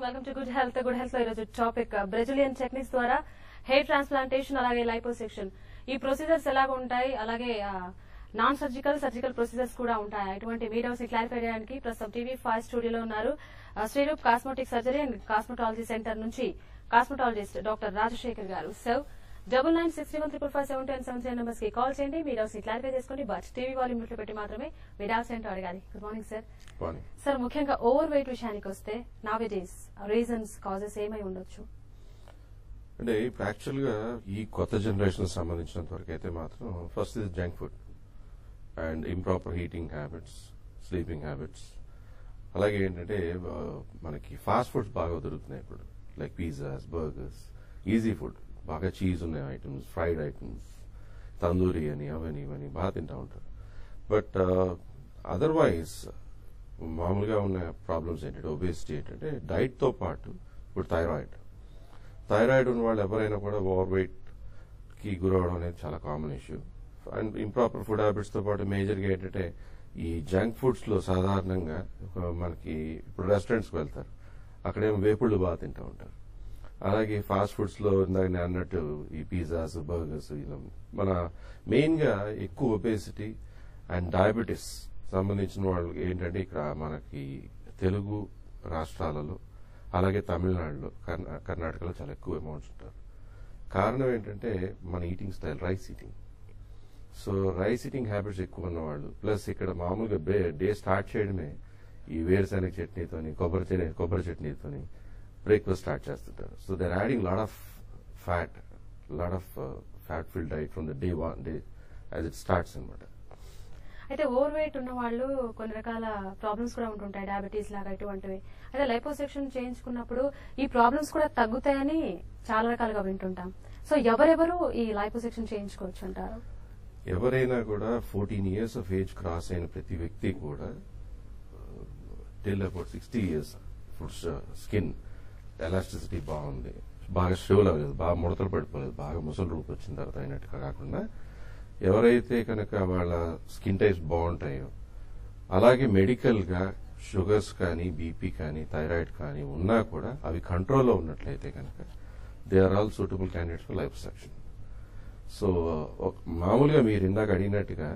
Welcome to good health good health లో ఈరోజు topic Brazilian techniques ద్వారా హెయిర్ ట్రాన్స్ప్లాంటేషన్ అలాగే లైపోసెక్షన్ ఈ ప్రొసీజర్స్ ఎలాగ ఉంటాయి అలాగే నాన్ సర్జికల్ సర్జికల్ ప్రొసీజర్స్ కూడా ఉంటాయి ఇటువంటి మీ డౌట్స్ క్లారిఫై చేయడానికి ప్రస్తుతం టీవీ ఫైవ్ స్టూడియోలో ఉన్నారు ఆ, Sriroop cosmetic surgery and cosmetology centre నుంచి cosmetologist doctor Rajasekhar garu so double nine six one triple five seven ten seven three numbers కి కాల్ చేయండి మీ డౌట్స్ క్లారిఫై చేసుకోండి బట్ టీవీ వాల్యూమ్ లో పెట్టి మాత్రమే మీ డౌట్స్ ఏంటో అడగాలి గుడ్ మార్నింగ్ సార్ పోనీ. సార్ ముఖ్యంగా ఓవర్ వెయిట్ విషయానికి వస్తే నావే డేస్ రీజన్స్ కాజెస్ ఏమై ఉండొచ్చు అంటే ఇప్పుడు యాక్చువల్ గా ఈ కొత్త జనరేషన్ సంబంధించినంత వరకు అయితే మాత్రం first is junk food and improper heating habits sleeping habits అలాగే ఏంటంటే ఆ, మనకి ఫాస్ట్ ఫుడ్స్ బాగా దొరుకుతున్నాయి ఇప్పుడు like pizzas burgers easy food బాగా చీజ్ ఉన్న ఐటమ్స్ ఫ్రైడ్ ఐటమ్స్ తందూరి అని అవని ఇవని బాగా తింటా ఉంటారు బట్ అదర్వైజ్ మామూలుగా ఉన్న ప్రాబ్లమ్స్ ఏంటంటే ఒబేసిటీ ఏంటంటే డైట్ తో పాటు ఇప్పుడు థైరాయిడ్ థైరాయిడ్ ఉన్న వాళ్ళు ఎవరైనా కూడా ఓవర్ వెయిట్ కి గురవడం అనేది చాలా common issue and improper food habits తో పాటు మేజర్ గా ఏంటంటే ఈ జంక్ ఫుడ్స్ లో సాధారణంగా ఒక మనకి ఇప్పుడు రెస్టారెంట్స్ కి వెళ్తారు అక్కడేమో వేపుళ్ళు బాగా తింటూ ఉంటారు అలాగే ఫాస్ట్ ఫుడ్స్ లో ఇందాక నేను అన్నట్టు ఈ పిజ్జాస్ బర్గర్స్ ఇలా మన మెయిన్ గా ఎక్కువ ఒబేసిటీ అండ్ డయాబెటీస్ సంబంధించిన వాళ్ళకి ఏంటంటే ఇక్కడ మనకి తెలుగు రాష్ట్రాలలో అలాగే తమిళనాడులో కర్ణా- కర్ణాటకలో చాలా ఎక్కువ అమౌంట్స్ ఉంటారు కారణం ఏంటంటే మన eating style rice eating so rice eating habits ఎక్కువ ఉన్నవాళ్ళు ప్లస్ ఇక్కడ మామూలుగా డే స్టార్ట్ చేయడమే ఈ వేరుశనగ చట్నీతోని కొబ్బరి చట్నీ కొబ్బరి చట్నీతోని బ్రేక్ఫాస్ట్ స్టార్ట్ చేస్తుంటారు so there adding lot of fat lot of fat fill diet from the day one day as it starts అనమాట అయితే ఓవర్ వెయిట్ ఉన్న వాళ్ళు కొన్ని రకాల ప్రాబ్లమ్స్ కూడా ఉంటుంటాయి డయాబెటీస్ లాగా ఇటువంటివి అయితే లైపోసెక్షన్ చేయించుకున్నప్పుడు ఈ ప్రాబ్లమ్స్ కూడా తగ్గుతాయని చాలా రకాలుగా వింటుంటాం సో ఎవరెవరు ఈ లైపోసెక్షన్ చేయించుకోవచ్చు అంటారు ఎవరైనా కూడా fourteen years of age cross అయిన ప్రతి వ్యక్తి కూడా till about sixty years food skin elasticity బాగుంది బాగా షోల్ అవ్వలేదు బాగా ముడతలు పడిపోలేదు బాగా ముసలి రూపు వచ్చిన తర్వాత అయినట్టుగా కాకుండా ఎవరైతే కనుక వాళ్ళ స్కిన్ టైప్స్ బాగుంటాయో అలాగే మెడికల్ గా షుగర్స్ కానీ బీపీ కానీ థైరాయిడ్ కానీ ఉన్నా కూడా అవి కంట్రోల్లో ఉన్నట్లయితే కనుక they are all suitable candidates for life section so ఒక- మామూలుగా మీరు ఇందాక అడిగినట్టుగా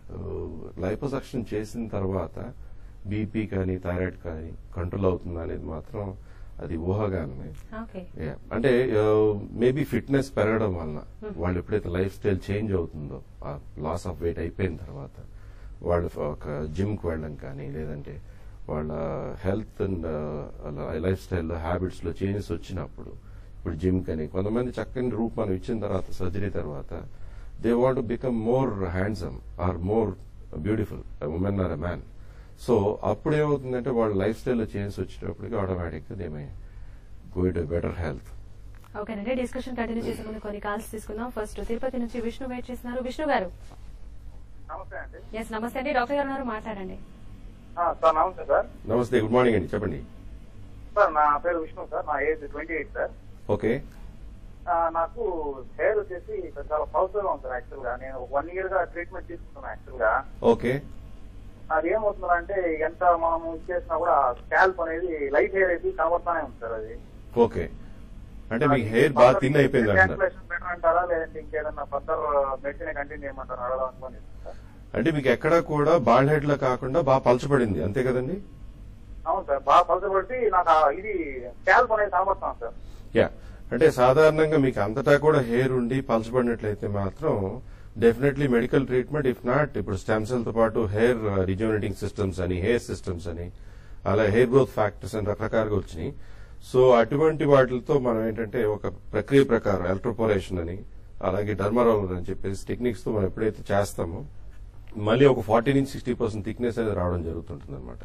లైపోసక్షన్ చేసిన తర్వాత బీపీ కానీ థైరాయిడ్ కానీ కంట్రోల్ అవుతుందా అనేది మాత్రం అది ఊహాగానమే ఓకే Yeah. అంటే మేబీ ఫిట్నెస్ పెరగడం వలన వాళ్ళు ఎప్పుడైతే లైఫ్ స్టైల్ చేంజ్ అవుతుందో లాస్ ఆఫ్ వెయిట్ అయిపోయిన తర్వాత వాళ్ళు ఒక జిమ్ కి వెళ్ళడం కానీ లేదంటే వాళ్ళ హెల్త్ అండ్ లైఫ్ స్టైల్లో హ్యాబిట్స్ లో చేంజెస్ వచ్చినప్పుడు ఇప్పుడు జిమ్ కని కొంతమంది చక్కని రూప్ మనం ఇచ్చిన తర్వాత సర్జరీ తర్వాత they want become more handsome or more beautiful women or a man so అప్పుడు ఏమవుతుందంటే వాళ్ళ లైఫ్ స్టైల్లో చేంజెస్ వచ్చేటప్పటికి ఆటోమేటిక్గా they may going to better health ఓకేనండి డిస్కషన్ కంటిన్యూ చేసే ముందు కొన్ని కాల్స్ తీసుకుందాం ఫస్ట్ తిరుపతి నుంచి విష్ణు వెయిట్ చేస్తున్నారు విష్ణు గారు నమస్తే అండి ఎస్ నమస్తే అండి డాక్టర్ గారు ఉన్నారు మాట్లాడండి ఆ, సార్ నమస్తే సార్ నమస్తే గుడ్ మార్నింగ్ అండి చెప్పండి సార్ నా పేరు విష్ణు సార్ నా age twenty eight sir okay ఆ, నాకు హెయిర్ వచ్చేసి చాలా పౌసర్గా ఉంది సార్ యాక్చువల్ గా నేను వన్ ఇయర్ గా ట్రీట్మెంట్ తీసుకుంటున్నాను యాక్చువల్ గా ఓకే అది ఏమవుతుందంటే ఎంత మనం చేసినా కూడా స్కాల్ప్ అనేది లైట్ హెయిర్ అయితే కనబడతానే ఉంది సార్ అది ఓకే అంటే మీకు హెయిర్ బాగా థిన్ అయిపోయింది అంటున్నారు క్యాన్సిలేషన్ బెటర్ అంటారా లేదంటే ఇంకేదన్నా ఫర్దర్ మెడిసిన్ కంటిన్యూ చేయమంటారా అడగదాం అనుకోని సార్ అంటే మీకు ఎక్కడ కూడా బాల్ హెడ్ లా కాకుండా బాగా పలచబడింది అంతే కదండి అవును సార్ బాగా పలసపడి నాకు ఆ ఇది స్కాల్ప్ అనేది కనబడతాం సార్ యా అంటే సాధారణంగా మీకు అంతటా కూడా హెయిర్ ఉండి పలచబడినట్లయితే మాత్రం definitely medical treatment if not ఇప్పుడు స్టెమ్ సెల్ తో పాటు హెయిర్ రిజ్యూనేటింగ్ సిస్టమ్స్ అని హెయిర్ సిస్టమ్స్ అని అలా హెయిర్ గ్రోత్ ఫ్యాక్టర్స్ అని రకరకాలుగా వచ్చినాయి సో అటువంటి వాటితో మనం ఏంటంటే ఒక ప్రక్రియ ప్రకారం ఎలక్ట్రోపోరేషన్ అని అలాగే డర్మరోలర్ అని చెప్పేసి టెక్నిక్స్ తో మనం ఎప్పుడైతే చేస్తామో మళ్ళీ ఒక ఫార్టీ నుంచి సిక్స్టీ పర్సెంట్ థిక్నెస్ అనేది రావడం జరుగుతుంటుంది అనమాట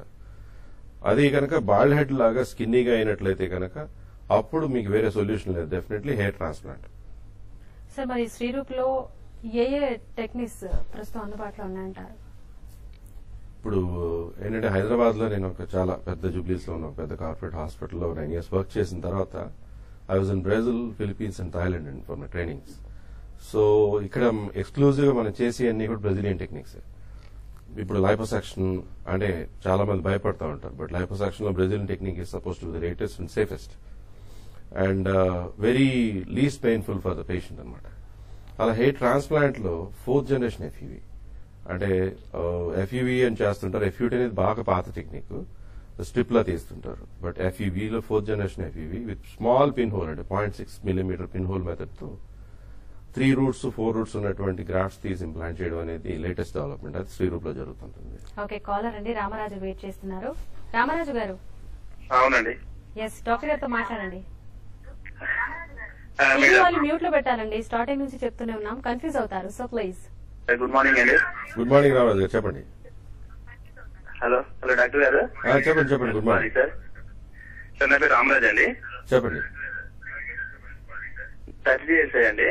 అది కనుక బాల్డ్ హెడ్ లాగా స్కిన్నీగా అయినట్లయితే కనుక అప్పుడు మీకు వేరే సొల్యూషన్ లేదు డెఫినెట్లీ హెయిర్ ట్రాన్స్ప్లాంట్ సార్ మరి శ్రీరూప్ లో ఏ ఏ టెక్నిక్స్ ప్రస్తుతం అందుబాటులో ఉన్నాయంటారు ఇప్పుడు ఏంటంటే హైదరాబాద్ లో నేను ఒక చాలా పెద్ద జూబ్లీస్ లో ఉన్న ఒక పెద్ద కార్పొరేట్ హాస్పిటల్లో నైన్ ఇయర్స్ వర్క్ చేసిన తర్వాత I was in Brazil Philippines and Thailand and for my trainings so ఇక్కడ ఎక్స్క్లూజివ్ గా మనం చేసే అన్ని కూడా బ్రెజిలియన్ టెక్నిక్స్ ఇప్పుడు లైపోసాక్షన్ అంటే చాలా మంది భయపడతా ఉంటారు బట్ లైపోసాక్షన్ లో Brazilian technique is suppose to the latest and safest and very least painful for the patient అనమాట అలా హెయిర్ ట్రాన్స్ప్లాంట్ లో ఫోర్త్ జనరేషన్ ఎఫ్ఈవి అంటే ఎఫ్ఈవి అని చేస్తుంటారు ఎఫ్యూటీ అనేది బాగా పాత టెక్నిక్ స్ట్రిప్ లా తీస్తుంటారు బట్ ఎఫ్ఈవి లో fourth generation FEV with small pin hole అంటే point six millimetre pin hole method తో త్రీ రూట్స్ ఫోర్ రూట్స్ ఉన్నటువంటి గ్రాఫ్ట్స్ తీసి ఇంప్లాంట్ చేయడం అనేది లేటెస్ట్ డెవలప్మెంట్ అది శ్రీ రూప్ లో జరుగుతుంటుంది ఓకే కాలర్ అండి రామరాజు వెయిట్ చేస్తున్నారు రామరాజు గారు అవునండి ఎస్ డాక్టర్ గారితో మాట్లాడండి ఆ, టీవీ మేడం వాళ్ళు మ్యూట్ లో పెట్టాలండి స్టార్టింగ్ నుంచి చెప్తూనే ఉన్నాం కన్ఫ్యూజ్ అవుతారు సో ప్లీజ్ గుడ్ మార్నింగ్ అండి గుడ్ మార్నింగ్ రామరాజు గారు చెప్పండి హలో హలో డాక్టర్ గారు ఆ, చెప్పండి చెప్పండి గుడ్ మార్నింగ్ సార్ సార్ నా పేరు రామరాజ్ అండి చెప్పండి థర్టీ ఇయర్స్ అండి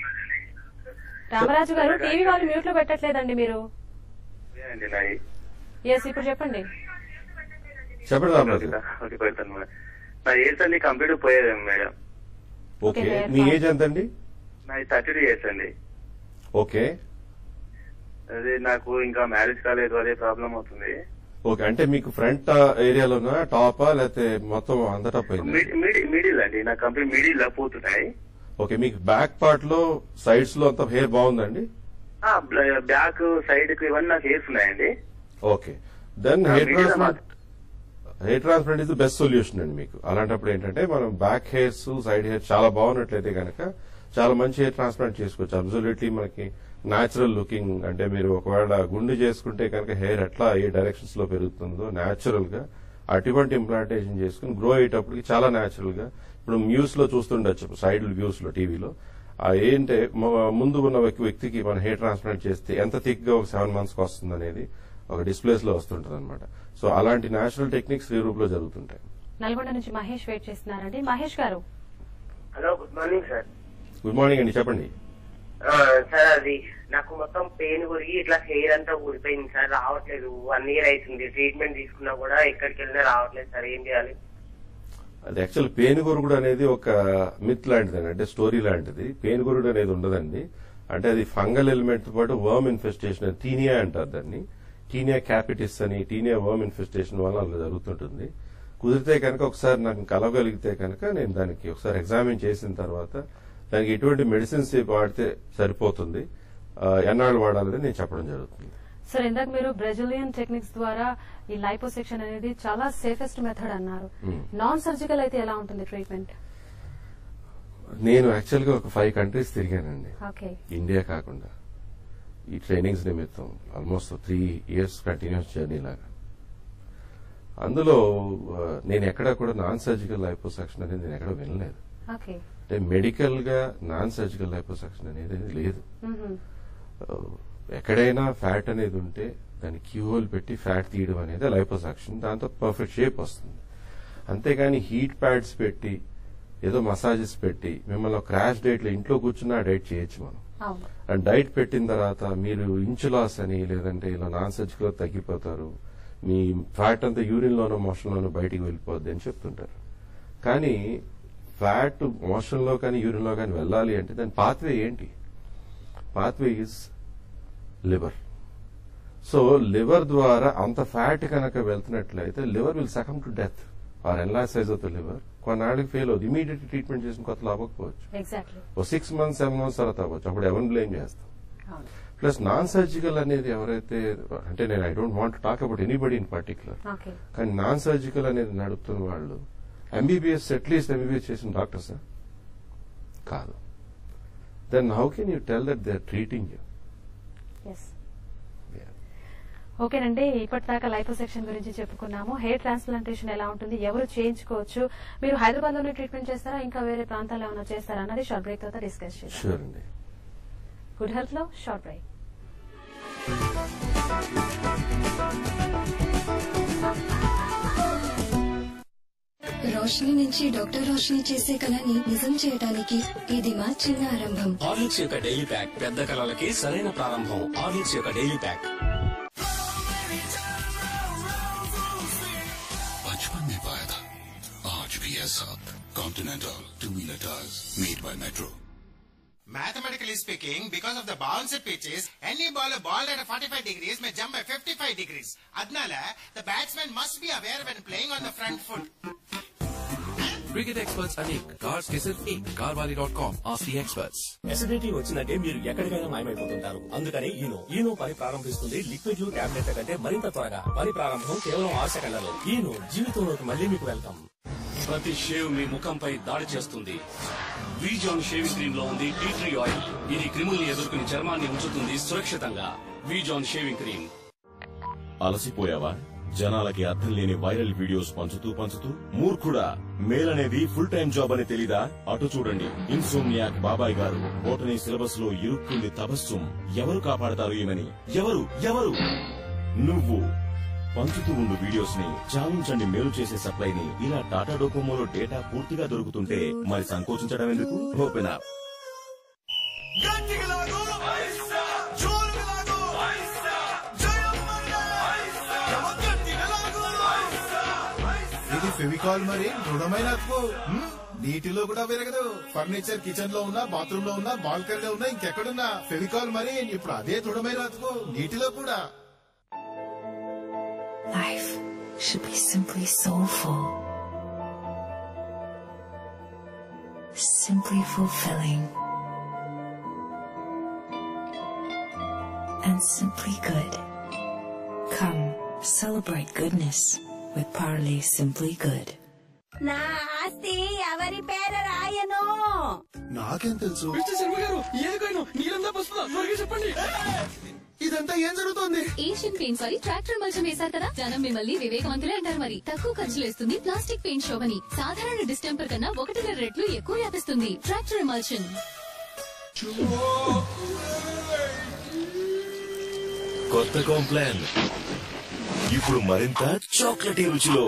రామరాజు గారు టీవీ వాళ్ళు మ్యూట్ లో పెట్టట్లేదండి మీరు అండి నాయి ఎస్ ఇప్పుడు చెప్పండి చెప్పండి రామరాజు గారు ఓకే పెడతాను మేడం నా ఏజ్ అన్ని కంప్లీట్ పోయేది మేడం ఓకే Okay, మీ fine. ఏజ్ ఎంత అండి నా థర్టీ టూ ఇయర్స్ అండి ఓకే అదే నాకు ఇంకా మ్యారేజ్ కాలేదు అదే ప్రాబ్లం అవుతుంది ఓకే అంటే మీకు ఫ్రంట్ ఏరియాలోనా టాపా లేకపోతే మొత్తం అంతటా పోయింది మిడిల్ మిడిల్ అండి నా కంప్లీట్ మిడిల్ లా పోతున్నాయి ఓకే మీకు బ్యాక్ పార్ట్ లో సైడ్స్ లో అంత హెయిర్ బాగుందండి బ్యాక్ సైడ్ కి ఇవన్నీ నాకు హెయిర్స్ ఉన్నాయండి ఓకే దెన్ ఆ, హెయిర్ మిగతా transplant hair transplant is the best solution అండి మీకు అలాంటప్పుడు ఏంటంటే మనం బ్యాక్ హెయిర్స్ సైడ్ హెయిర్ చాలా బాగున్నట్లయితే కనుక చాలా మంచి హెయిర్ ట్రాన్స్ప్లాంట్ చేసుకోవచ్చు అబ్జల్యూట్లీ మనకి న్యాచురల్ లుకింగ్ అంటే మీరు ఒకవేళ గుండు చేసుకుంటే కనుక హెయిర్ ఎట్లా ఏ డైరెక్షన్స్ లో పెరుగుతుందో న్యాచురల్ గా అటువంటి ఇంప్లాంటేషన్ చేసుకుని గ్రో అయ్యేటప్పటికి చాలా న్యాచురల్ గా ఇప్పుడు న్యూస్ లో చూస్తుండొచ్చు సైడ్ వ్యూస్ లో టీవీలో ఆ ఏంటే మ- ముందు ఉన్న వ్యక్తి- వ్యక్తికి మన హెయిర్ ట్రాన్స్ప్లాంట్ చేస్తే ఎంత థిక్ గా ఒక సెవెన్ మంత్స్ కి వస్తుంది అనేది ఒక డిస్ప్లేస్ లో వస్తుంటది అనమాట సో అలాంటి నేచురల్ టెక్నిక్స్ శ్రీ రూప్ లో జరుగుతుంటాయి నల్గొండ నుంచి మహేష్ వెయిట్ చేస్తున్నారండి Mahesh garu hello good morning sir good morning అండి చెప్పండి ఆ, సార్ అది నాకు మొత్తం పెయిన్ గురిగి ఇట్లా హెయిర్ అంతా ఊడిపోయింది సార్ రావట్లేదు వన్ ఇయర్ అవుతుంది ట్రీట్మెంట్ తీసుకున్నా కూడా ఎక్కడికి వెళ్ళినా రావట్లేదు సార్ ఏం చేయాలి అది యాక్చువల్ పేనుగొరుగుడు అనేది ఒక మిత్ లాంటిది అంటే స్టోరీ లాంటిది పేనుగొరుగుడు అనేది ఉండదండి అంటే అది ఫంగల్ ఎలిమెంట్ తో పాటు వర్మ్ ఇన్ఫెస్టేషన్ టీనియా అంటారు దాన్ని టీనియా క్యాపిటిస్ అని టీనియా వర్మ్ ఇన్ఫెస్టేషన్ వల్ల అలా జరుగుతుంటుంది కుదిరితే కనుక ఒకసారి నాకు కలవగలిగితే కనుక నేను దానికి ఒకసారి ఎగ్జామిన్ చేసిన తర్వాత దానికి ఎటువంటి మెడిసిన్స్ వాడితే సరిపోతుంది ఆ, ఎన్నాళ్ళు వాడాలని నేను చెప్పడం జరుగుతుంది సార్ ఇందాక మీరు బ్రెజిలియన్ టెక్నిక్స్ ద్వారా ఈ లైపోసెక్షన్ అనేది చాలా సేఫెస్ట్ మెథడ్ అన్నారు Hmm. నాన్ సర్జికల్ అయితే ఎలా ఉంటుంది ట్రీట్మెంట్ నేను యాక్చువల్ గా ఒక ఫైవ్ కంట్రీస్ తిరిగానండి ఓకే ఇండియా కాకుండా ఈ ట్రైనింగ్స్ నిమిత్తం almost three years continuous journey లాగా అందులో ఆ, నేను ఎక్కడా కూడా నాన్ సర్జికల్ లైపోసక్షన్ అనేది నేను ఎక్కడ వినలేదు ఓకే అంటే మెడికల్ గా నాన్ సర్జికల్ లైపోసక్షన్ అనేది లేదు ఆ, ఎక్కడైనా ఫ్యాట్ అనేది ఉంటే దాన్ని క్యూహోల్ పెట్టి ఫ్యాట్ తీయడం అనేది లైపోసక్షన్ దాంతో పర్ఫెక్ట్ షేప్ వస్తుంది అంతేగాని హీట్ ప్యాడ్స్ పెట్టి ఏదో మసాజెస్ పెట్టి మిమ్మల్ని క్రాష్ డైట్ లో ఇంట్లో కూర్చున్న డైట్ చేయొచ్చు మనం అవును అండ్ డైట్ పెట్టిన తర్వాత మీరు ఇంచు లాస్ అని లేదంటే ఇలా నాన్ సర్జికల్ తగ్గిపోతారు మీ ఫ్యాట్ అంతా యూరిన్ లోనో మోషన్ లోనో బయటికి వెళ్ళిపోద్ది అని చెప్తుంటారు కానీ ఫ్యాట్ మోషన్ లో కానీ యూరిన్ లో కానీ వెళ్ళాలి అంటే దాని పాత్వే ఏంటి pathway is liver so liver ద్వారా అంత ఫ్యాట్ కనుక వెళ్తున్నట్లయితే liver will succumb to death or enlarges of the liver కొన్నాళ్ళకి ఫెయిల్ అవుతుంది ఇమీడియట్ ట్రీట్మెంట్ చేసిన కొత్తలో అవ్వకపోవచ్చు ఎగ్జాక్ట్లీ ఓ సిక్స్ మంత్స్ సెవెన్ మంత్స్ తర్వాత అవ్వచ్చు అప్పుడు ఎవరిని బ్లేమ్ చేస్తాం అవును ప్లస్ నాన్ సర్జికల్ అనేది ఎవరైతే అంటే నేను I don't want talk about anybody in particular okay కానీ నాన్ సర్జికల్ అనేది నడుపుతున్న వాళ్ళు ఎంబీబీఎస్ అట్లీస్ట్ ఎంబీబీఎస్ చేసిన డాక్టర్స్ కాదు then how can you tell that they are treating you yes ఓకేనండి ఇప్పటిదాకా లైపోసెక్షన్ గురించి చెప్పుకున్నాము హెయిర్ ట్రాన్స్ప్లాంటేషన్ ఎలా ఉంటుంది ఎవరు చేయించుకోవచ్చు మీరు హైదరాబాద్ లోనే ట్రీట్మెంట్ చేస్తారా ఇంకా వేరే ప్రాంతాల్లో ఏమైనా చేస్తారా అన్నది షార్ట్ బ్రేక్ తర్వాత డిస్కస్ చేస్తాం షూర్ అండి గుడ్ హెల్త్ లో షార్ట్ బ్రేక్ రోషని నుంచి డాక్టర్ రోషని చేసే కళని నిజం చేయడానికి ఇది మా చిన్న ఆరంభం హార్లిక్స్ యొక్క డైలీ ప్యాక్ పెద్ద కళలకి సరైన ప్రారంభం హార్లిక్స్ యొక్క డైలీ ప్యాక్ बचपन में पाया था आज भी है साथ continental two wheeler tyres made by Metro Mathematically speaking, because of the bouncy pitches, any bowler bowled at 45 degrees may jump by 55 degrees. Adnala, the batsman must be aware when playing on the front foot. Cricket experts अनेक cars के सिर्फ एक CarWale dot com ask the experts acidity వచ్చిందంటే మీరు ఎక్కడికైనా మాయమైపోతుంటారు అందుకని Eno Eno పని ప్రారంభిస్తుంది లిక్విడ్లు టాబ్లెట్ల కంటే మరింత త్వరగా పని ప్రారంభం కేవలం ఆరు సెకండ్లలో ఈనో జీవితంలోకి మళ్ళీ మీకు వెళ్తాం ప్రతి షేవ్ మీ ముఖంపై దాడి చేస్తుంది వీజాన్ షేవింగ్ క్రీమ్ లో ఉంది టీ ట్రీ ఆయిల్ ఇది క్రిముల్ని ఎదుర్కొని చర్మాన్ని ఉంచుతుంది సురక్షితంగా వీజాన్ షేవింగ్ క్రీమ్ అలసిపోయావా జనాలకి అర్థం లేని వైరల్ వీడియోస్ పంచుతూ పంచుతూ మూర్ఖుడా మేల్ అనేది ఫుల్ టైం జాబ్ అని తెలీదా అటు చూడండి ఇన్సోమ్నియాక్ బాబాయ్ గారు బోటనీ సిలబస్ లో ఇరుక్కుంది తపస్సుం ఎవరు కాపాడతారు ఈమెని ఎవరు ఎవరు నువ్వు పంచుతూ ఉండు వీడియోస్ ని చాలించండి మేలు చేసే సప్లైని ఇలా టాటా డోకోమోలో డేటా పూర్తిగా దొరుకుతుంటే మరి సంకోచించడం ఎందుకు ఓపెన్ అప్ ఇది ఫెవికాల్ మరి దృఢమైన అతుకు హ్మ్? నీటిలో కూడా పెరగదు ఫర్నిచర్ కిచెన్ లో ఉన్నా బాత్రూమ్ లో ఉన్నా బాల్కనీలో ఉన్నా ఇంకెక్కడున్నా ఫెవికాల్ మరి ఇప్పుడు అదే దృఢమైన అతుకు నీటిలో కూడా Life should be simply soulful, simply fulfilling, and simply good. Come, celebrate goodness with Parley Simply Good. నా ఆస్తి ఎవరి పేరు రాయను నాకేం తెలుసు శర్మ గారు ఏకైనా నీరంతా పస్తుందా త్వరగా చెప్పండి ఇదంతా ఏం జరుగుతోంది ఏషియన్ పెయింట్స్ వారి ట్రాక్టర్ మల్చం వేశారు కదా జనం మిమ్మల్ని వివేకవంతులే అంటారు మరి తక్కువ ఖర్చులు వేస్తుంది ప్లాస్టిక్ పెయింట్ శోభని సాధారణ డిస్టెంపర్ కన్నా ఒకటిన్నర రెట్లు ఎక్కువ వ్యాపిస్తుంది ట్రాక్టర్ మల్చన్ కొత్త కాంప్లాన్ ఇప్పుడు మరింత చాక్లెటీ రుచిలో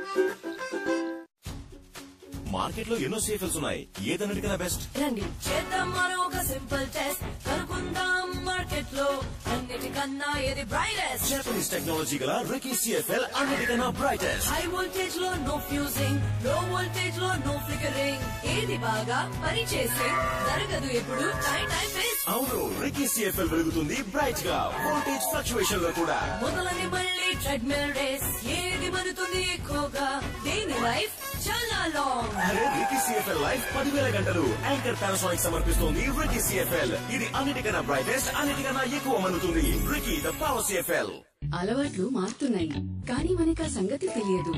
మార్కెట్ లో ఎన్నో సేఫల్స్ ఉన్నాయి ఏదన్నిటికన్నా బెస్ట్ రండి చేద్దాం మనం ఒక సింపుల్ టెస్ట్ కనుక్కుందాం మార్కెట్ లో అన్నిటికన్నా ఏది బ్రైటెస్ట్ జపనీస్ టెక్నాలజీ గల రికీ సిఎఫ్ఎల్ అన్నిటికన్నా బ్రైటెస్ట్ హై వోల్టేజ్ లో నో ఫ్యూజింగ్ లో వోల్టేజ్ లో నో ఫ్లికరింగ్ ఏది బాగా పనిచేసే జరగదు ఎప్పుడు టైం టైం వేస్ట్ అవును రికీ సిఎఫ్ఎల్ వెలుగుతుంది బ్రైట్ గా వోల్టేజ్ ఫ్లక్చువేషన్ లో కూడా మొదలని మళ్ళీ ట్రెడ్మిల్ రేస్ ఏది మనుతుంది ఎక్కువగా దీని లైఫ్ చాలా లాంగ్ అరే రికీ సిఎఫ్ఎల్ లైఫ్ పదివేల గంటలు యాంకర్ పానాసోనిక్ సమర్పిస్తోంది రికీ సిఎఫ్ఎల్ ఇది అన్నిటికన్నా బ్రైటెస్ట్ అన్నిటికన్నా ఎక్కువ మన్నుతుంది రికీ ద పవర్ సిఎఫ్ఎల్ అలవాట్లు మారుతున్నాయి కానీ మనకు ఆ సంగతి తెలియదు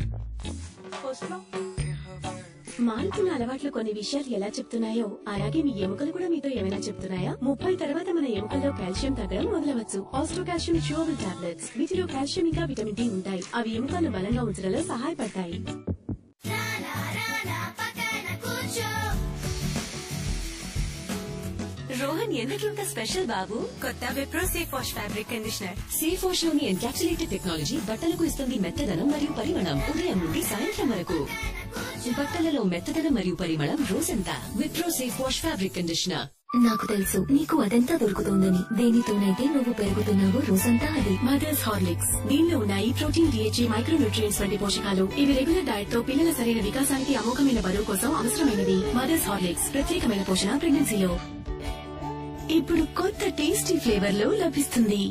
మారుతున్న అలవాట్లు కొన్ని విషయాలు ఎలా చెప్తున్నాయో అలాగే మీ ఎముకలు కూడా మీతో ఏమైనా చెప్తున్నాయా ముప్పై తర్వాత మన ఎముకల్లో కాల్షియం తగ్గడం మొదలవచ్చు ఆస్ట్రో కాల్షియం చ్యూవబుల్ టాబ్లెట్స్ వీటిలో కాల్షియం ఇంకా విటమిన్ డి ఉంటాయి అవి ఎముకలను బలంగా ఉంచడంలో సహాయపడతాయి రోహన్ ఎందుకు ఇంత స్పెషల్ బాబు కొత్త Wipro safe wash fabric conditioner safe wash లోని ఎన్కాప్సులేటెడ్ టెక్నాలజీ బట్టలకు ఇస్తుంది మెత్తదనం మరియు పరిమళం ఉదయం నుండి సాయంత్రం వరకు బట్టలలో మెత్తదనం మరియు పరిమళం రోజంతా Wipro safe wash fabric conditioner నాకు తెలుసు నీకు అదంతా దొరుకుతుందని దేనితోనైతే నువ్వు పెరుగుతున్నావో రోజంతా అది మదర్స్ హార్లిక్స్ దీనిలో ఉన్నాయి ప్రోటీన్ డిహెచ్ఏ మైక్రోన్యూట్రియన్స్ వంటి పోషకాలు ఇవి రెగ్యులర్ డైట్ తో పిల్లల సరైన వికాసానికి అమోఘమైన బరువు కోసం అవసరమైనవి మదర్స్ హార్లిక్స్ ప్రత్యేకమైన పోషణ ప్రెగ్నెన్సీలో ఇప్పుడు కొత్త టేస్టీ ఫ్లేవర్ లో లభిస్తుంది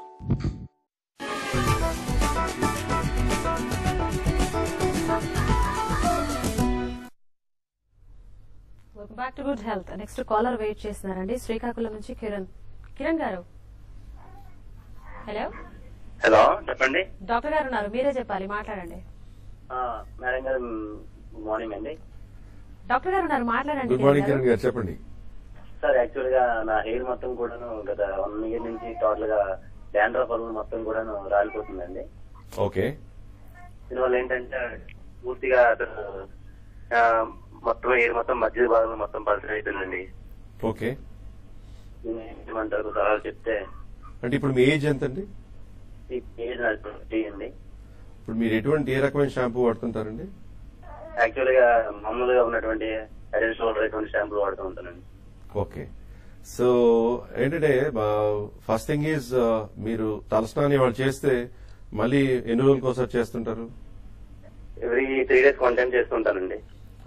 welcome back to good health next caller wait చేస్తున్నారండి శ్రీకాకుళం నుంచి కిరణ్ కిరణ్ గారు హలో హలో చెప్పండి డాక్టర్ గారు ఉన్నారు మీరే చెప్పాలి మాట్లాడండి ఆ, మేడం గారు గుడ్ మార్నింగ్ అండి డాక్టర్ గారు ఉన్నారు మాట్లాడండి గుడ్ మార్నింగ్ కిరణ్ కిరణ్ గారు. గారు చెప్పండి సార్ యాక్చువల్ గా నా హెయిర్ మొత్తం కూడాను గత వన్ ఇయర్ నుంచి టోటల్ గా డాండ్రఫ్ వల్ల మొత్తం కూడాను రాలిపోతుందండి ఓకే దీనివల్ల ఏంటంటే పూర్తిగా అసలు, ఆ, మొత్తం హెయిర్ మొత్తం మధ్య భాగంలో మొత్తం పల్సర్ అయిపోయిందండి ఓకే దీన్ని ఏమంటారు సలహాలు చెప్తే అంటే ఇప్పుడు మీ ఏజ్ ఎంత అండి ఈ ఏజ్ నాది ట్వంటీ అండి ఇప్పుడు మీరు ఎటువంటి ఏ రకమైన షాంపూ వాడుతుంటారండి యాక్చువల్ గా మామూలుగా ఉన్నటువంటి హెడ్ అండ్ షోల్డర్ అటువంటి షాంపూలు వాడుతూ ఉంటానండి ఓకే సో ఏంటంటే ఫస్ట్ థింగ్ ఈజ్ మీరు తలస్నానం వాళ్ళు చేస్తే మళ్ళీ ఎన్ని రోజులకు ఒకసారి చేస్తుంటారు every three days one time చేస్తుంటానండి అదే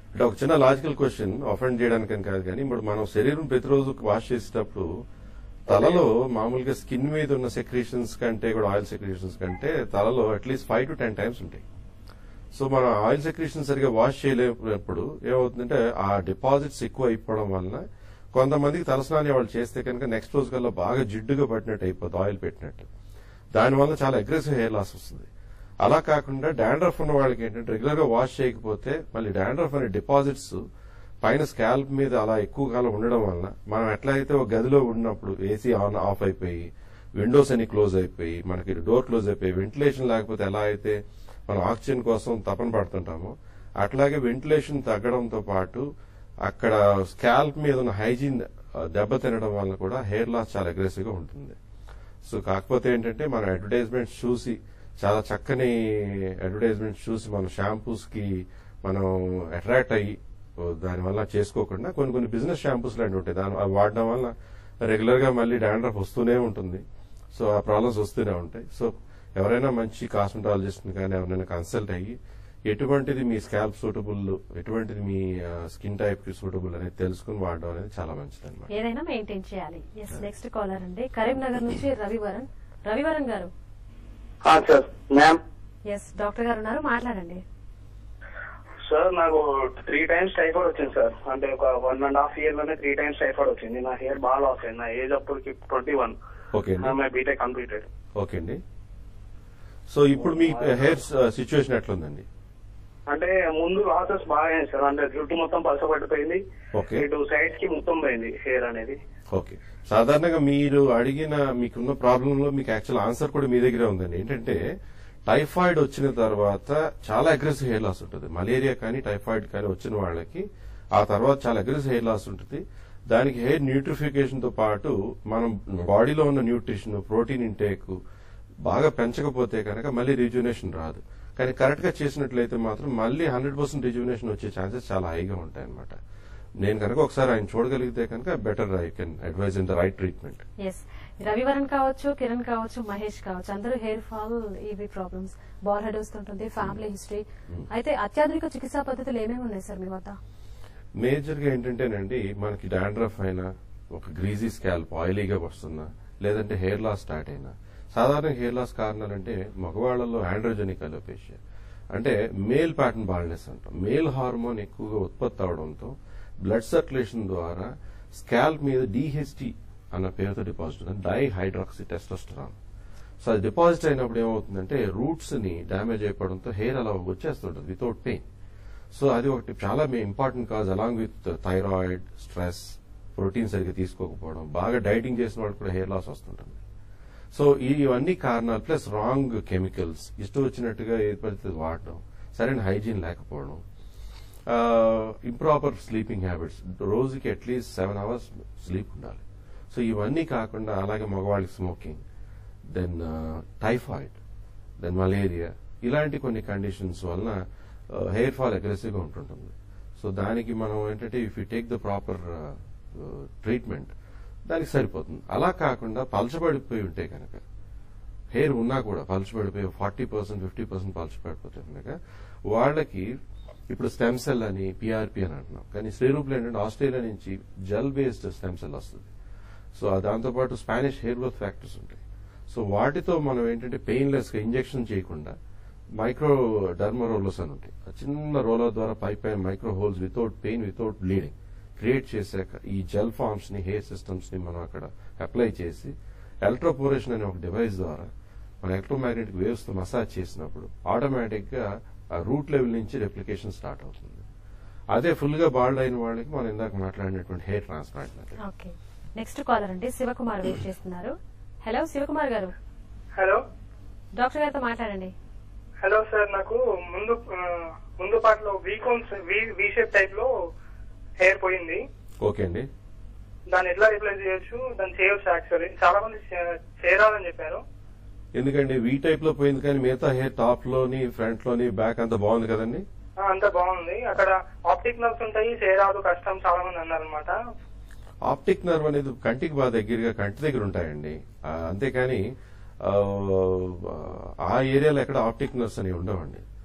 అంటే ఒక చిన్న లాజికల్ క్వశ్చన్ అఫెండ్ చేయడానికని కాదు కానీ ఇప్పుడు మనం శరీరం ప్రతిరోజు వాష్ చేసేటప్పుడు తలలో మామూలుగా స్కిన్ మీద ఉన్న సెక్రేషన్స్ కంటే కూడా ఆయిల్ సెక్రేషన్స్ కంటే తలలో at least five to ten times ఉంటాయి సో మనం ఆయిల్ సెక్రేషన్ సరిగా వాష్ చేయలేనప్పుడు ఏమవుతుందంటే ఆ డిపాజిట్స్ ఎక్కువ అయిపోవడం వలన కొంతమందికి తలస్నానం వాళ్ళు చేస్తే కనుక నెక్స్ట్ రోజు కల్లా బాగా జిడ్డుగా పట్టినట్టు అయిపోతుంది ఆయిల్ పెట్టినట్టు దానివల్ల చాలా అగ్రెసివ్ హెయిర్ లాస్ వస్తుంది అలా కాకుండా డాండ్రఫ్ ఉన్న వాళ్ళకి ఏంటంటే రెగ్యులర్ గా వాష్ చేయకపోతే మళ్ళీ డాండ్రఫ్ అనే డిపాజిట్స్ పైన స్కాల్ప్ మీద అలా ఎక్కువ కాలం ఉండడం వలన మనం ఎట్లయితే ఒక గదిలో ఉన్నప్పుడు ఏసీ ఆన్ ఆఫ్ అయిపోయి విండోస్ అన్ని క్లోజ్ అయిపోయి మనకి డోర్ క్లోజ్ అయిపోయి వెంటిలేషన్ లేకపోతే ఎలా అయితే మనం ఆక్సిజన్ కోసం తపన పడుతుంటామో అట్లాగే వెంటిలేషన్ తగ్గడంతో పాటు అక్కడ స్కాల్ప్ మీద ఉన్న హైజీన్ దెబ్బ తినడం వల్ల కూడా హెయిర్ లాస్ చాలా అగ్రెసివ్ గా ఉంటుంది సో కాకపోతే ఏంటంటే మనం అడ్వర్టైజ్మెంట్స్ చూసి చాలా చక్కని అడ్వర్టైజ్మెంట్స్ చూసి మన షాంపూస్ కి మనం అట్రాక్ట్ అయ్యి ఓ దానివల్ల చేసుకోకుండా కొన్ని కొన్ని బిజినెస్ షాంపూస్ లాంటివి ఉంటాయి దాని అవి వాడడం వల్ల రెగ్యులర్ గా మళ్ళీ డాండ్రఫ్ వస్తూనే ఉంటుంది సో ఆ ప్రాబ్లమ్స్ వస్తూనే ఉంటాయి సో ఎవరైనా మంచి కాస్మెటాలజిస్ట్ కానీ ఎవరైనా కన్సల్ట్ అయ్యి ఎటువంటిది మీ స్కాల్ప్ సూటబుల్ ఎటువంటిది మీ స్కిన్ టైప్ కి సూటబుల్ అనేది తెలుసుకుని వాడడం అనేది చాలా మంచిది అనమాట ఏదైనా మెయింటైన్ చేయాలి ఎస్ నెక్స్ట్ కాలర్ అండి కరీంనగర్ నుంచి రవివరన్ రవివరన్ గారు సార్ మ్యామ్ ఎస్ డాక్టర్ గారు ఉన్నారు మాట్లాడండి సార్ నాకు త్రీ టైమ్స్ టైఫాయిడ్ వచ్చింది సార్ అంటే ఒక వన్ అండ్ హాఫ్ ఇయర్ లోనే త్రీ టైమ్స్ టైఫాయిడ్ వచ్చింది నా హెయిర్ బాగా లాస్ అయింది నా ఏజ్ అప్పటికి ట్వంటీ వన్ ఓకే అండి మై బీటెక్ కంప్లీటెడ్ ఓకే అండి సో ఇప్పుడు మీ హెయిర్ సిచ్యువేషన్ ఎట్లుందండి అంటే ముందు లాసెస్ బాగా అయింది సార్ అంటే జుట్టు మొత్తం పలసపడిపోయింది ఓకే ఇటు సైడ్స్ కి మొత్తం పోయింది హెయిర్ అనేది ఓకే సాధారణంగా మీరు అడిగిన మీకున్న ప్రాబ్లం లో మీకు యాక్చువల్ ఆన్సర్ కూడా మీ దగ్గరే ఉందండి ఏంటంటే టైఫాయిడ్ వచ్చిన తర్వాత చాలా అగ్రెసివ్ హెయిర్ లాస్ ఉంటుంది మలేరియా కానీ టైఫాయిడ్ కానీ వచ్చిన వాళ్ళకి ఆ తర్వాత చాలా అగ్రెసివ్ హెయిర్ లాస్ ఉంటుంది దానికి హెయిర్ న్యూట్రిఫికేషన్ తో పాటు మనం బాడీలో ఉన్న న్యూట్రిషన్ ప్రోటీన్ ఇంటేక్ బాగా పెంచకపోతే కనుక మళ్ళీ రిజ్యునేషన్ రాదు కానీ కరెక్ట్ గా చేసినట్లయితే మాత్రం మళ్ళీ హండ్రెడ్ పర్సెంట్ రిజ్యునేషన్ వచ్చే ఛాన్సెస్ చాలా హైగా ఉంటాయి అనమాట నేను కనుక ఒకసారి ఆయన చూడగలిగితే కనుక better I can advise in the right treatment S Ravivaran కావచ్చు కిరణ్ కావచ్చు మహేష్ కావచ్చు అందరూ హెయిర్ ఫాల్ ఇవి ప్రాబ్లమ్స్ బాల్ హెడ్ వస్తుంటుంది ఫ్యామిలీ హిస్టరీ అయితే అత్యాధునిక చికిత్సా పద్ధతులు ఏమేమి ఉన్నాయి సార్ మీ వద్ద మేజర్ గా ఏంటంటేనండి మనకి డాండ్రఫ్ అయినా ఒక గ్రీజీ స్కాల్ప్ ఆయిలీగా వస్తున్నా లేదంటే హెయిర్ లాస్ స్టార్ట్ అయినా సాధారణ హెయిర్ లాస్ కారణాలంటే మగవాళ్లలో ఆండ్రోజెనిక్ అలోపేషియా అంటే మేల్ ప్యాటర్న్ బాల్నెస్ అంటాం మేల్ హార్మోన్ ఎక్కువగా ఉత్పత్తి అవడంతో బ్లడ్ సర్క్యులేషన్ ద్వారా స్కాల్ప్ మీద డిహెచ్టి అన్న పేరుతో డిపాజిట్ అవుతుంది డై హైడ్రాక్సి టెస్టోస్టరాన్ సో అది డిపాజిట్ అయినప్పుడు ఏమవుతుందంటే రూట్స్ ని డ్యామేజ్ అయిపోవడంతో హెయిర్ అలా వచ్చేస్తుంటుంది వితౌట్ పెయిన్ సో అది ఒకటి చాలా important cause along with thyroid stress protein సరిగ్గా తీసుకోకపోవడం బాగా డైటింగ్ చేసిన వాళ్ళకి కూడా హెయిర్ లాస్ వస్తుంటుంది సో ఇవన్నీ కారణాలు ప్లస్ రాంగ్ కెమికల్స్ ఇష్టం వచ్చినట్టుగా ఏది పడితే అది వాడడం సరైన హైజీన్ లేకపోవడం ఇంప్రాపర్ స్లీపింగ్ హ్యాబిట్స్ రోజుకి అట్లీస్ట్ సెవెన్ అవర్స్ స్లీప్ ఉండాలి సో ఇవన్నీ కాకుండా అలాగే మగవాళ్ళకి smoking then typhoid then malaria ఇలాంటి కొన్ని కండిషన్స్ వలన హెయిర్ ఫాల్ అగ్రెసివ్ గా ఉంటుంటుంది సో దానికి మనం ఏంటంటే if you take the proper treatment దానికి సరిపోతుంది అలా కాకుండా పలచబడిపోయి ఉంటే కనుక హెయిర్ ఉన్నా కూడా పలచబడిపోయి ఫార్టీ పర్సెంట్ ఫిఫ్టీ పర్సెంట్ పలచబడిపోతే కనుక వాళ్ళకి ఇప్పుడు స్టెమ్ సెల్ అని పిఆర్పి అని అంటున్నాం కానీ శ్రీరూపులు ఏంటంటే ఆస్ట్రేలియా నుంచి జెల్ బేస్డ్ స్టెమ్ సెల్ వస్తుంది సో దాంతోపాటు స్పానిష్ హెయిర్ గ్రోత్ ఫ్యాక్టర్స్ ఉంటాయి సో వాటితో మనం ఏంటంటే పెయిన్లెస్ గా ఇంజెక్షన్ చేయకుండా మైక్రో డర్మరోలోస్ అని ఉంటాయి ఆ చిన్న రోలర్ ద్వారా పై పైన micro holes without pain without bleeding create చేశాక ఈ జెల్ ఫార్మ్స్ ని హెయిర్ సిస్టమ్స్ ని మనం అక్కడ అప్లై చేసి ఎలక్ట్రోపోరేషన్ అనే ఒక డివైస్ ద్వారా మన ఎలక్ట్రోమాగ్నెటిక్ వేవ్స్ తో మసాజ్ చేసినప్పుడు ఆటోమేటిక్ గా ఆ రూట్ లెవెల్ నుంచి రెప్లికేషన్ స్టార్ట్ అవుతుంది అదే ఫుల్ గా బాల్డ్ అయిన వాళ్ళకి మనం ఇందాక మాట్లాడినటువంటి hair transplant method okay next caller అండి శివకుమార్ వెయిట్ చేస్తున్నారు hello Shivakumar garu hello doctor గారితో మాట్లాడండి హలో సార్ నాకు ముందు ఆ, ముందు పాటలో వీకోన్స్ వి షేప్ టైప్ లో హెయిర్ పోయింది ఓకే అండి దాన్ని ఎట్లా రిప్లేస్ చేయొచ్చు దాన్ని చేయొచ్చు యాక్చువల్లీ చాలా మంది చే- చేయరాదని చెప్పారు ఎందుకంటే వీ టైప్ లో పోయింది కానీ మిగతా హెయిర్ టాప్ లోని ఫ్రంట్ లోని బ్యాక్ అంతా బాగుంది కదండి ఆ, అంతా బాగుంది అక్కడ ఆప్టిక్ నర్వ్స్ ఉంటాయి చేయరాదు కష్టం చాలా మంది అన్నారు అనమాట ఆప్టిక్ నర్వ్ అనేది కంటికి బాగా దగ్గరగా కంటి దగ్గర ఉంటాయండి ఆ, అంతేకాని ఆ, ఆ ఏరియాలో ఎక్కడ ఆప్టిక్ నర్వ్స్ అనేవి ఉండవండి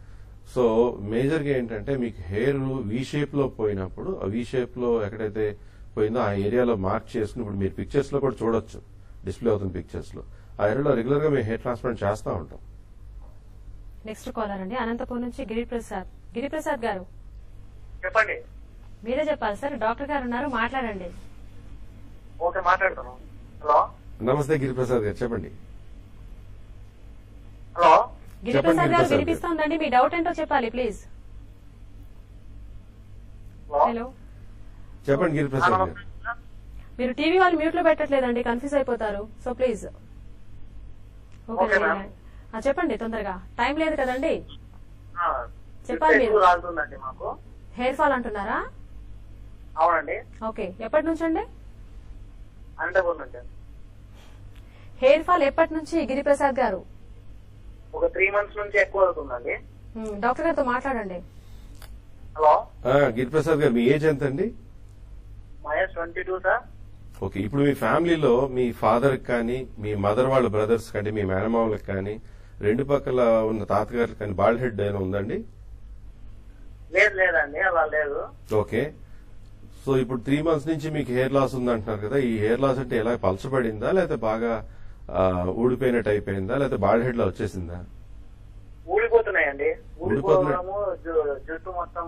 సో మేజర్ గా ఏంటంటే మీకు హెయిర్ వి షేప్ లో పోయినప్పుడు ఆ వి షేప్ లో ఎక్కడైతే పోయిందో ఆ ఏరియాలో మార్క్ చేసుకుని ఇప్పుడు మీరు పిక్చర్స్ లో కూడా చూడొచ్చు డిస్ప్లే అవుతున్న పిక్చర్స్ లో ఆ ఏరియాలో రెగ్యులర్ గా మేము హెయిర్ ట్రాన్స్ప్లాంట్ చేస్తూ ఉంటాం నెక్స్ట్ కాలర్ అండి అనంతపురం నుంచి గిరిప్రసాద్ గిరిప్రసాద్ గారు చెప్పండి మీరే చెప్పాలి సార్ డాక్టర్ గారు ఉన్నారు మాట్లాడండి ఓకే మాట్లాడుతున్నాం హలో నమస్తే గిరిప్రసాద్ గారు చెప్పండి హలో గిరిప్రసాద్ గారు గిరిప్రసాద్ గారు. వినిపిస్తోందండి మీ డౌట్ ఏంటో చెప్పాలి ప్లీజ్ హలో చెప్పండి గిరిప్రసాద్ గారు మీరు టీవీ వాళ్ళు మ్యూట్ లో పెట్టట్లేదండి కన్ఫ్యూజ్ అయిపోతారు so please okay Okay, ma'am. ఆ, చెప్పండి తొందరగా టైం లేదు కదండి ఆ, చెప్పాలి జుట్టు ఎక్కువ మీరు. రాలుతుందండి మాకు హెయిర్ ఫాల్ అంటున్నారా అవునండి ఓకే ఎప్పటి నుంచి అండి అనంతపురం నుంచి హెయిర్ ఫాల్ ఎప్పటి నుంచి గిరిప్రసాద్ గారు ఒక త్రీ మంత్స్ నుంచి ఎక్కువ అవుతుందండి ఉమ్, డాక్టర్ గారితో మాట్లాడండి హలో ఆ, గిరిప్రసాద్ గారు మీ ఏజ్ ఎంత అండి Mahesh twenty two sir okay ఇప్పుడు మీ ఫ్యామిలీలో మీ ఫాదర్ కానీ మీ మదర్ వాళ్ళ బ్రదర్స్ కానీ మీ మేనమామలకు కానీ రెండు పక్కల ఉన్న తాతగారికి కానీ బాల్డ్ హెడ్ ఏమైనా ఉందండి లేదు లేదండి అలా లేదు ఓకే సో ఇప్పుడు త్రీ మంత్స్ నుంచి మీకు హెయిర్ లాస్ ఉందంటున్నారు కదా ఈ హెయిర్ లాస్ అంటే ఎలా పలచబడిందా లేకపోతే బాగా ఆ, ఊడిపోయినట్టు అయిపోయిందా లేకపోతే బాల్డ్ హెడ్ లా వచ్చేసిందా ఊడిపోతున్నాయండి ఊడిపోతున్నాయి. ఊడిపోవడము జు- జుట్టు మొత్తం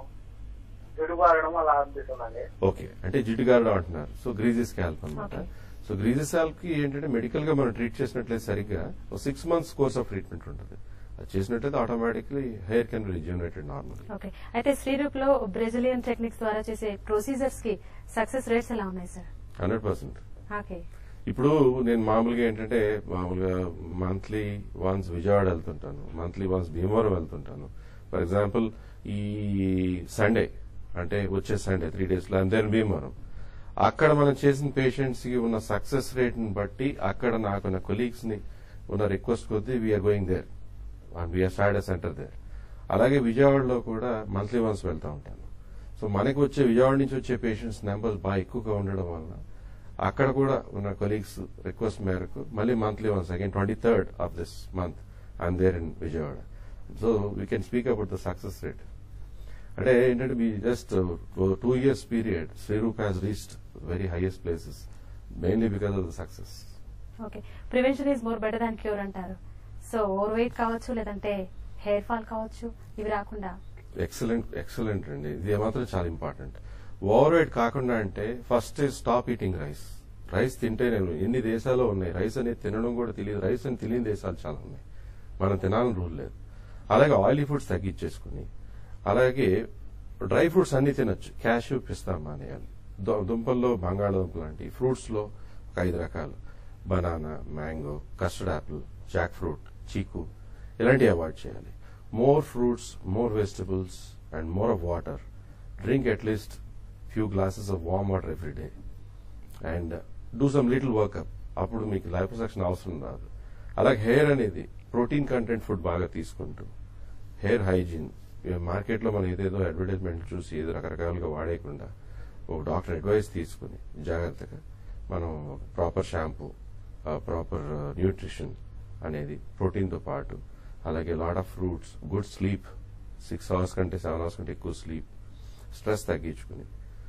జుట్టు పారడం అలా అనిపిస్తుందండి ఓకే అంటే జిడ్డు గారడం అంటున్నారు సో గ్రీజీ స్కాల్ప్ అనమాట సో గ్రీజీ స్కాల్ప్ కి ఏంటంటే మెడికల్ గా మనం ట్రీట్ చేసినట్లయితే సరిగ్గా six months course of treatment ఉంటుంది అది చేసినట్లయితే automatically hair can rejuvenated normal okay అయితే శ్రీరూప్ లో బ్రెజిలియన్ టెక్నిక్స్ ద్వారా చేసే ప్రొసీజర్స్ కి సక్సెస్ రేట్స్ ఎలా ఉన్నాయి సార్ హండ్రెడ్ పర్సెంట్ ఓకే ఇప్పుడు నేను మామూలుగా ఏంటంటే మామూలుగా మంత్లీ వన్స్ విజయవాడ వెళ్తుంటాను మంత్లీ వన్స్ భీమవరం వెళ్తుంటాను ఫర్ ఎగ్జాంపుల్ ఈ సండే అంటే వచ్చే సండే త్రీ డేస్ లో దేని భీమవరం అక్కడ మనం చేసిన పేషెంట్స్ కి ఉన్న సక్సెస్ రేట్ ని బట్టి అక్కడ నాకున్న కొలీగ్స్ ని ఉన్న రిక్వెస్ట్ కొద్దీ we're going there and we're start centre there అలాగే విజయవాడలో కూడా మంత్లీ వన్స్ వెళ్తా ఉంటాను సో మనకి వచ్చే విజయవాడ నుంచి వచ్చే పేషెంట్స్ నెంబర్స్ బాగా ఎక్కువగా ఉండడం వల్ల అక్కడ కూడా ఉన్న కొలీగ్స్ రిక్వెస్ట్ మేరకు మళ్ళీ monthly once again twenty third of this month I'm there in Vijayawada so we can speak about the success rate అంటే ఏంటంటే మీ just two years period Sriroop has reached very highest places mainly because of the success okay prevention is more better than cure అంటారు so over weight కావచ్చు లేదంటే hair fall కావచ్చు ఇవి రాకుండా excellent excellent అండి ఇది మాత్రం చాలా ఇంపార్టెంట్ ఓవర్ వెయిట్ కాకుండా అంటే first stop eating rice rice తింటే నేను ఎన్ని దేశాలు ఉన్నాయి రైస్ అనేది తినడం కూడా తెలియదు రైస్ అని తెలియని దేశాలు చాలా ఉన్నాయి మనం తినాలని రూల్ లేదు అలాగే ఆయిలీ ఫుడ్స్ తగ్గించేసుకుని అలాగే డ్రై ఫ్రూట్స్ అన్ని తినొచ్చు క్యాష్యూ పిస్తా మానేయాలి దు- దుంపల్లో బంగాళదుంప లాంటి ఫ్రూట్స్ లో ఒక ఐదు రకాలు banana mango custard apple jackfruit చీకు ఇలాంటివి అవాయిడ్ చేయాలి more fruits more vegetables and more of water drink at least few glasses of warm water every day and do some little workout అప్పుడు మీకు లైపోసెక్షన్ అవసరం రాదు అలాగే హెయిర్ అనేది protein content food బాగా తీసుకుంటూ హెయిర్ హైజీన్ మార్కెట్ లో మనం ఏదేదో అడ్వర్టైజ్మెంట్ చూసి ఏదో రకరకాలుగా వాడేయకుండా ఒక డాక్టర్ అడ్వైస్ తీసుకుని జాగ్రత్తగా మనం ప్రాపర్ షాంపూ ప్రాపర్ న్యూట్రిషన్ అనేది ప్రోటీన్ తో పాటు అలాగే lot of fruits good sleep six hours కంటే సెవెన్ అవర్స్ కంటే ఎక్కువ స్లీప్ స్ట్రెస్ తగ్గించుకుని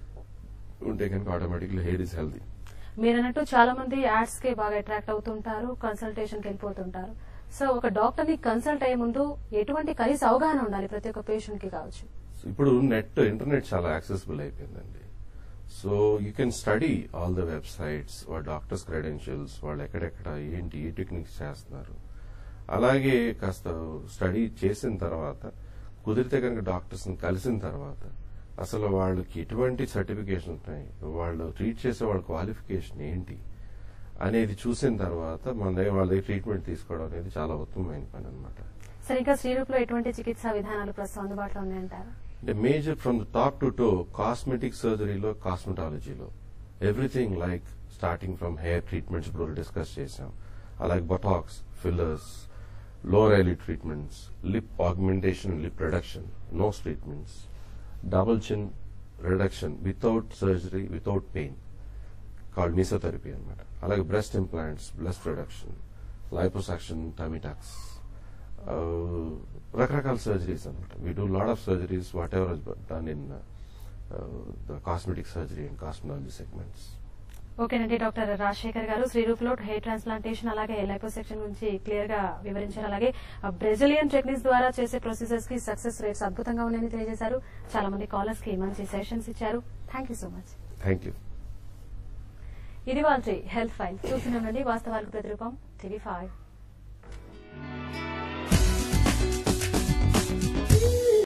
ఉంటే కనుక ఆటోమేటిక్లీ హెయిర్ ఇస్ హెల్దీ మీరు అన్నట్టు చాలా మంది యాడ్స్ కి బాగా అట్రాక్ట్ అవుతుంటారు కన్సల్టేషన్ కి వెళ్ళిపోతుంటారు సో ఒక డాక్టర్ ని కన్సల్ట్ అయ్యే ముందు ఎటువంటి కనీస అవగాహన ఉండాలి ప్రతి ఒక్క పేషెంట్ కి కావచ్చు ఇప్పుడు నెట్ ఇంటర్నెట్ చాలా యాక్సెసిబుల్ అయిపోయిందండి so you can study all the websites వాళ్ళ డాక్టర్స్ క్రెడెన్షియల్స్ వాళ్ళు ఎక్కడెక్కడ ఏంటి ఏ టెక్నిక్స్ చేస్తున్నారు అలాగే కాస్త స్టడీ చేసిన తర్వాత కుదిరితే కనుక డాక్టర్స్ కలిసిన తర్వాత అసలు వాళ్ళకి ఎటువంటి సర్టిఫికేషన్ ఉన్నాయి వాళ్ళు ట్రీట్ చేసే వాళ్ళ క్వాలిఫికేషన్ ఏంటి అనేది చూసిన తర్వాత మన దగ్గర వాళ్ళ దగ్గర ట్రీట్మెంట్ తీసుకోవడం అనేది చాలా ఉత్తమమైన పని అనమాట సరే ఇంకా శ్రీరూప్ లో ఎటువంటి చికిత్సా విధానాలు ప్రస్తుతం అందుబాటులో ఉన్నాయంటారు అంటే major from the top to toe cosmetic సర్జరీలో కాస్మెటాలజీలో everything like starting from hair treatments ఇప్పుడు డిస్కస్ చేసాం అలాగే Botox fillers lower eyelid treatments lip augmentation lip reduction nose treatments double chin reduction without surgery without pain called mesotherapy అనమాట అలాగే breast implants breast reduction liposuction tummy tucks రకరకాల surgeries అనమాట we do lot of surgeries whatever done in the cosmetic surgery and cosmetology segments ఓకేనండి doctor Rajasekhar garu శ్రీరూప్లో hair transplantation అలాగే liposuction గురించి clear గా వివరించారు అలాగే బ్రెజిలియన్ టెక్నిక్స్ ద్వారా చేసే ప్రొసీజర్స్ కి సక్సెస్ రేట్స్ అద్భుతంగా ఉన్నాయని తెలియజేశారు చాలా మంది కాలర్స్ కి మంచి సెషన్స్ ఇచ్చారు thank you so much thank you ఇది వాళ్ళ హెల్త్ ఫైల్ చూసిన నుండి వాస్తవాలకు ప్రతిరూపం టీవీ ఫైవ్